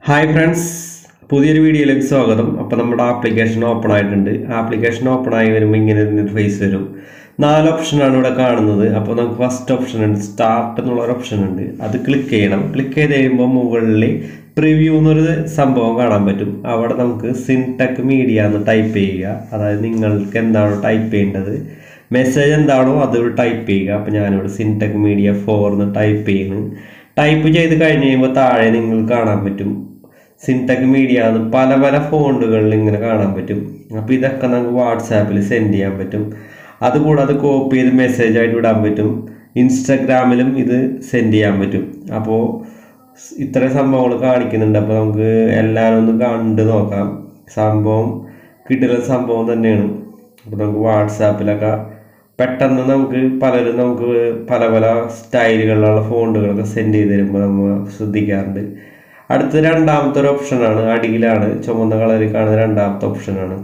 hi friends പുതിയൊരു വീഡിയോയിലേക്ക് സ്വാഗതം അപ്പോൾ നമ്മുടെ ആപ്ലിക്കേഷൻ ഓപ്പൺ ആയിട്ടുണ്ട് ആപ്ലിക്കേഷൻ ഓപ്പൺ ആയി വരുമ്പോൾ ഇങ്ങനെ ഒരു ഇൻ്റർഫേസ് വരും നാല് ഓപ്ഷനാണ് ഇവിടെ കാണുന്നത് അപ്പോൾ നമുക്ക് ഫസ്റ്റ് ഓപ്ഷൻ ഉണ്ട് സ്റ്റാർട്ട് എന്നുള്ള ഒരു ഓപ്ഷൻ ഉണ്ട് അത് ക്ലിക്ക് ചെയ്യണം ക്ലിക്ക് ചെയ്ത് കഴിയുമ്പോൾ മുകളിൽ പ്രിവ്യൂ എന്നൊരു സംഭവം കാണാൻ പറ്റും അവിടെ നമുക്ക് സിൻടെക് മീഡിയ എന്ന് ടൈപ്പ് ചെയ്യുക അതായത് നിങ്ങൾക്ക് എന്താണോ ടൈപ്പ് ചെയ്യേണ്ടത് മെസ്സേജ് എന്താണോ അത് ടൈപ്പ് ചെയ്യുക അപ്പോൾ ഞാനിവിടെ സിൻടെക് മീഡിയ ഫോർ എന്ന് ടൈപ്പ് ചെയ്യുന്നു ടൈപ്പ് ചെയ്ത് കഴിഞ്ഞ് കഴിയുമ്പോൾ താഴെ നിങ്ങൾക്ക് കാണാൻ പറ്റും സിൻടെക് മീഡിയ എന്ന് പല പല ഫോണ്ടുകളിൽ ഇങ്ങനെ കാണാൻ പറ്റും അപ്പോൾ ഇതൊക്കെ നമുക്ക് വാട്സാപ്പിൽ സെൻഡ് ചെയ്യാൻ പറ്റും അതുകൂടാതെ കോപ്പി ചെയ്ത് മെസ്സേജ് ആയിട്ട് വിടാൻ പറ്റും ഇൻസ്റ്റഗ്രാമിലും ഇത് സെൻഡ് ചെയ്യാൻ പറ്റും അപ്പോൾ ഇത്ര സംഭവങ്ങൾ കാണിക്കുന്നുണ്ട് അപ്പോൾ നമുക്ക് എല്ലാവരും ഒന്ന് കണ്ട് നോക്കാം സംഭവം കിട്ടുന്ന സംഭവം തന്നെയാണ് അപ്പോൾ നമുക്ക് വാട്സാപ്പിലൊക്കെ പെട്ടെന്ന് നമുക്ക് പലരും നമുക്ക് പല പല സ്റ്റൈലുകളിലുള്ള ഫോണ്ടുകളൊക്കെ സെൻഡ് ചെയ്ത് തരുമ്പോൾ നമ്മൾ ശ്രദ്ധിക്കാറുണ്ട് അടുത്ത രണ്ടാമത്തെ ഒരു ഓപ്ഷനാണ് അടിയിലാണ് ചുമന്ന കളറിൽ കാണുന്ന രണ്ടാമത്തെ ഓപ്ഷനാണ്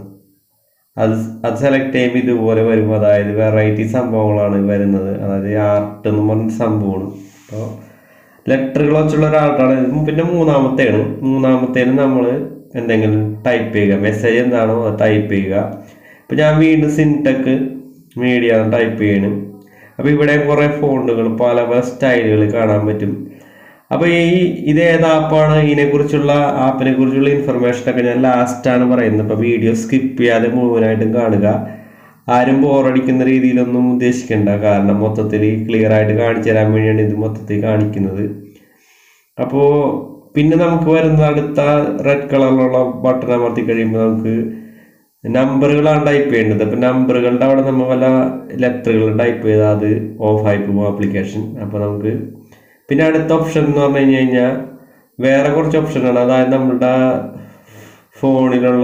അത് അത് സെലക്ട് ചെയ്യുമ്പോൾ ഇതുപോലെ വരും അതായത് വെറൈറ്റി സംഭവങ്ങളാണ് വരുന്നത് അതായത് ആർട്ട് എന്ന് പറഞ്ഞ സംഭവമാണ് അപ്പോൾ ലെറ്ററുകൾ വെച്ചുള്ള ഒരാൾക്കാണ് പിന്നെ മൂന്നാമത്തെയാണ് മൂന്നാമത്തേന് നമ്മൾ എന്തെങ്കിലും ടൈപ്പ് ചെയ്യുക മെസ്സേജ് എന്താണോ അത് ടൈപ്പ് ചെയ്യുക ഇപ്പോൾ ഞാൻ വീണ്ടും സിൻടെക് മീഡിയ ടൈപ്പ് ചെയ്യണം അപ്പോൾ ഇവിടെ കുറേ ഫോണ്ടുകൾ പല പല സ്റ്റൈലുകൾ കാണാൻ പറ്റും അപ്പോൾ ഈ ഇത് ഏത് ആപ്പാണ് ഇതിനെക്കുറിച്ചുള്ള ആപ്പിനെ കുറിച്ചുള്ള ഇൻഫർമേഷനൊക്കെ ഞാൻ ലാസ്റ്റാണ് പറയുന്നത് അപ്പോൾ വീഡിയോ സ്കിപ്പ് ചെയ്യാതെ മുഴുവനായിട്ടും കാണുക ആരും ബോറടിക്കുന്ന രീതിയിലൊന്നും ഉദ്ദേശിക്കേണ്ട കാരണം മൊത്തത്തിൽ ക്ലിയർ ആയിട്ട് കാണിച്ചു തരാൻ വേണ്ടിയാണ് ഇത് മൊത്തത്തിൽ കാണിക്കുന്നത് അപ്പോൾ പിന്നെ നമുക്ക് വരുന്ന അടുത്ത റെഡ് കളറിലുള്ള ബട്ടൺ അമർത്തി കഴിയുമ്പോൾ നമുക്ക് നമ്പറുകളാണ് ടൈപ്പ് ചെയ്യേണ്ടത് അപ്പം നമ്പറുകളുടെ അവിടെ നമ്മൾ വല്ല ലെറ്ററുകൾ ടൈപ്പ് ചെയ്താൽ അത് ഓഫ് ആയി പോകും ആപ്ലിക്കേഷൻ അപ്പോൾ നമുക്ക് പിന്നെ അടുത്ത ഓപ്ഷൻ എന്ന് പറഞ്ഞു കഴിഞ്ഞ് കഴിഞ്ഞാൽ വേറെ കുറച്ച് ഓപ്ഷനാണ് അതായത് നമ്മളുടെ ഫോണിലുള്ള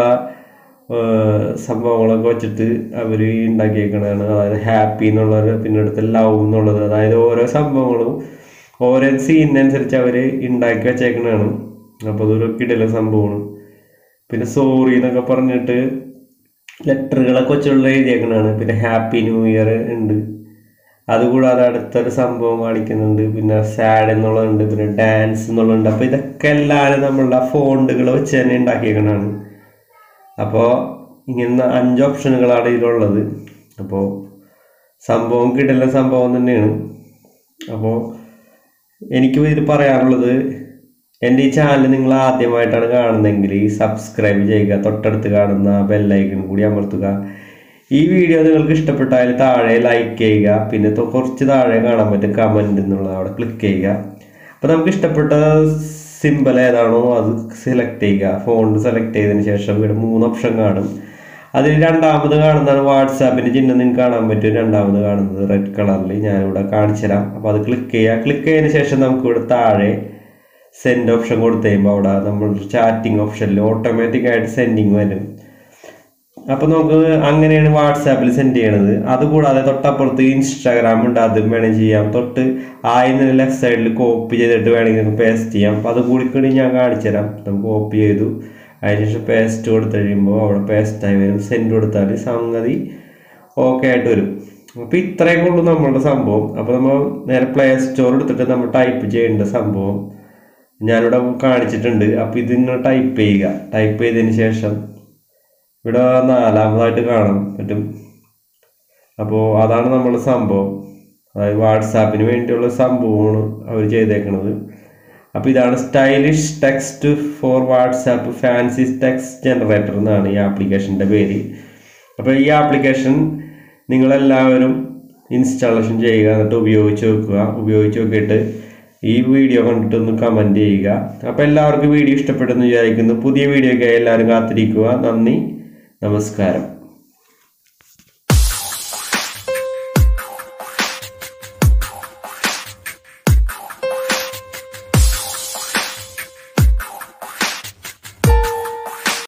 സംഭവങ്ങളൊക്കെ വെച്ചിട്ട് അവർ ഉണ്ടാക്കിയേക്കണതാണ് അതായത് ഹാപ്പി എന്നുള്ളത് പിന്നെ അടുത്ത് ലവ് എന്നുള്ളത് അതായത് ഓരോ സംഭവങ്ങളും ഓരോ സീനിനനുസരിച്ച് അവർ ഉണ്ടാക്കി വെച്ചേക്കണതാണ് അപ്പോൾ അതൊരു കിടല സംഭവമാണ് പിന്നെ സോറി എന്നൊക്കെ പറഞ്ഞിട്ട് ലെറ്ററുകളൊക്കെ വെച്ചുള്ള എഴുതിയേക്കണതാണ് പിന്നെ ഹാപ്പി ന്യൂ ഇയർ ഉണ്ട് അതുകൂടാതെ അടുത്തൊരു സംഭവം കാണിക്കുന്നുണ്ട് പിന്നെ സാഡ് എന്നുള്ളതുണ്ട് പിന്നെ ഡാൻസ് എന്നുള്ളതുണ്ട് അപ്പോൾ ഇതൊക്കെ എല്ലാവരും നമ്മളുടെ ഫോണ്ടുകൾ വെച്ച് തന്നെ ഉണ്ടാക്കിയേക്കണതാണ് അപ്പോൾ ഇങ്ങനെ അഞ്ച് ഓപ്ഷനുകളാണ് ഇതിലുള്ളത് അപ്പോൾ സംഭവം കിട്ടുന്ന സംഭവം തന്നെയാണ് അപ്പോൾ എനിക്ക് ഇതിൽ പറയാനുള്ളത് എൻ്റെ ഈ ചാനൽ നിങ്ങൾ ആദ്യമായിട്ടാണ് കാണുന്നതെങ്കിൽ സബ്സ്ക്രൈബ് ചെയ്യുക തൊട്ടടുത്ത് കാണുന്ന ബെല്ലൈക്കൺ കൂടി അമർത്തുക ഈ വീഡിയോ നിങ്ങൾക്ക് ഇഷ്ടപ്പെട്ടാൽ താഴെ ലൈക്ക് ചെയ്യുക പിന്നെ കുറച്ച് താഴെ കാണാൻ പറ്റും കമൻറ്റ് എന്നുള്ളത് അവിടെ ക്ലിക്ക് ചെയ്യുക അപ്പോൾ നമുക്ക് ഇഷ്ടപ്പെട്ട സിമ്പിൾ ഏതാണോ അത് സെലക്ട് ചെയ്യുക ഫോൺ സെലക്ട് ചെയ്തതിന് ശേഷം ഇവിടെ മൂന്ന് ഓപ്ഷൻ കാണും അതിൽ രണ്ടാമത് കാണുന്നതാണ് വാട്സാപ്പിൻ്റെ ചിഹ്നം നിങ്ങൾക്ക് കാണാൻ പറ്റും രണ്ടാമത് കാണുന്നത് റെഡ് കളറിൽ ഞാനിവിടെ കാണിച്ചു തരാം അപ്പോൾ അത് ക്ലിക്ക് ചെയ്യുക ക്ലിക്ക് ചെയ്തതിന് ശേഷം നമുക്ക് ഇവിടെ താഴെ സെൻഡ് ഓപ്ഷൻ കൊടുത്തു കഴിയുമ്പോൾ അവിടെ നമ്മൾ ചാറ്റിംഗ് ഓപ്ഷനിൽ ഓട്ടോമാറ്റിക്കായിട്ട് സെൻഡിങ് വരും അപ്പോൾ നമുക്ക് അങ്ങനെയാണ് വാട്സാപ്പിൽ സെൻഡ് ചെയ്യണത് അതുകൂടാതെ തൊട്ടപ്പുറത്ത് ഇൻസ്റ്റാഗ്രാം ഉണ്ട് അതും വേണമെങ്കിൽ ചെയ്യാം തൊട്ട് ആയിന്ന് ലെഫ്റ്റ് സൈഡിൽ കോപ്പി ചെയ്തിട്ട് വേണമെങ്കിൽ നമുക്ക് പേസ്റ്റ് ചെയ്യാം അപ്പോൾ അത് കൂടി കൂടി ഞാൻ കാണിച്ചു തരാം നമുക്ക് കോപ്പി ചെയ്തു അതിനുശേഷം പേസ്റ്റ് കൊടുത്ത് കഴിയുമ്പോൾ അവിടെ പേസ്റ്റായി വരും സെൻഡ് കൊടുത്താൽ സംഗതി ഓക്കെ ആയിട്ട് വരും അപ്പോൾ ഇത്രയൊക്കെ ഉള്ളൂ നമ്മളുടെ സംഭവം അപ്പോൾ നമ്മൾ നേരെ പ്ലേ സ്റ്റോർ എടുത്തിട്ട് നമ്മൾ ടൈപ്പ് ചെയ്യേണ്ട സംഭവം ഞാനിവിടെ കാണിച്ചിട്ടുണ്ട് അപ്പോൾ ഇതിങ്ങനെ ടൈപ്പ് ചെയ്യുക ടൈപ്പ് ചെയ്തതിന് ശേഷം ഇവിടെ നാലാമതായിട്ട് കാണാൻ പറ്റും അപ്പോൾ അതാണ് നമ്മുടെ സംഭവം അതായത് വാട്സാപ്പിന് വേണ്ടിയുള്ള സംഭവമാണ് അവർ ചെയ്തേക്കുന്നത് അപ്പോൾ ഇതാണ് stylish text for WhatsApp fancy text generator എന്നാണ് ഈ ആപ്ലിക്കേഷൻ്റെ പേര് അപ്പോൾ ഈ ആപ്ലിക്കേഷൻ നിങ്ങളെല്ലാവരും ഇൻസ്റ്റാളേഷൻ ചെയ്യുക എന്നിട്ട് ഉപയോഗിച്ച് നോക്കുക ഉപയോഗിച്ച് നോക്കിയിട്ട് ഈ വീഡിയോ കണ്ടിട്ടൊന്ന് കമൻറ്റ് ചെയ്യുക അപ്പോൾ എല്ലാവർക്കും വീഡിയോ ഇഷ്ടപ്പെട്ടെന്ന് വിചാരിക്കുന്നു പുതിയ വീഡിയോയ്ക്കായി എല്ലാവരും കാത്തിരിക്കുക നന്ദി നമസ്കാരം